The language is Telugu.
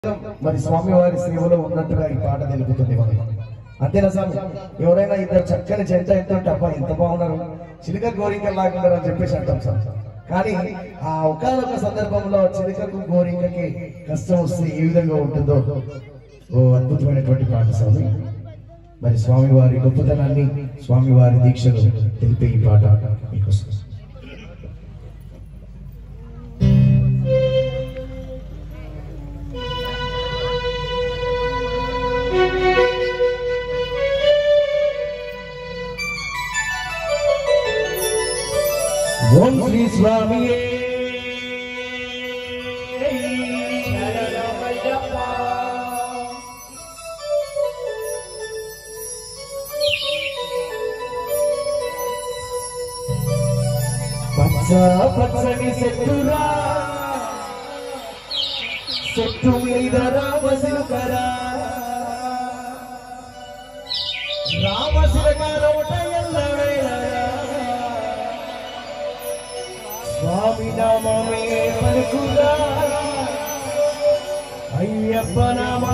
మరి స్వామివారి సేవలో ఉన్నట్టుగా ఈ పాట తెలుపుతుంది మనకి అంతేనా స్వామి ఎవరైనా ఇద్దరు చక్కని జంట ఎంత ఉంటే అబ్బా ఎంత బాగున్నారు చిలుక గోరింక లాగున్నారు అని చెప్పేసి అంటాం సార్ కానీ ఆ ఒకనొక సందర్భంలో చిలుకకు గోరింకకి కష్టం వస్తే ఏ విధంగా ఉంటుందో ఓ అద్భుతమైనటువంటి పాట స్వామి మరి స్వామివారి గొప్పతనాన్ని స్వామివారి దీక్షలు తెలిపే ఈ పాట మీకోసం ఓం శ్రీ స్వామియే పచ్చ పచ్చని చెట్టురా చెట్టు మీద రామశిల్కరా రామశిల్కరోట ఎల్లవేళరా స్వామి నామమే పలుకురా అయ్యప్ప నామ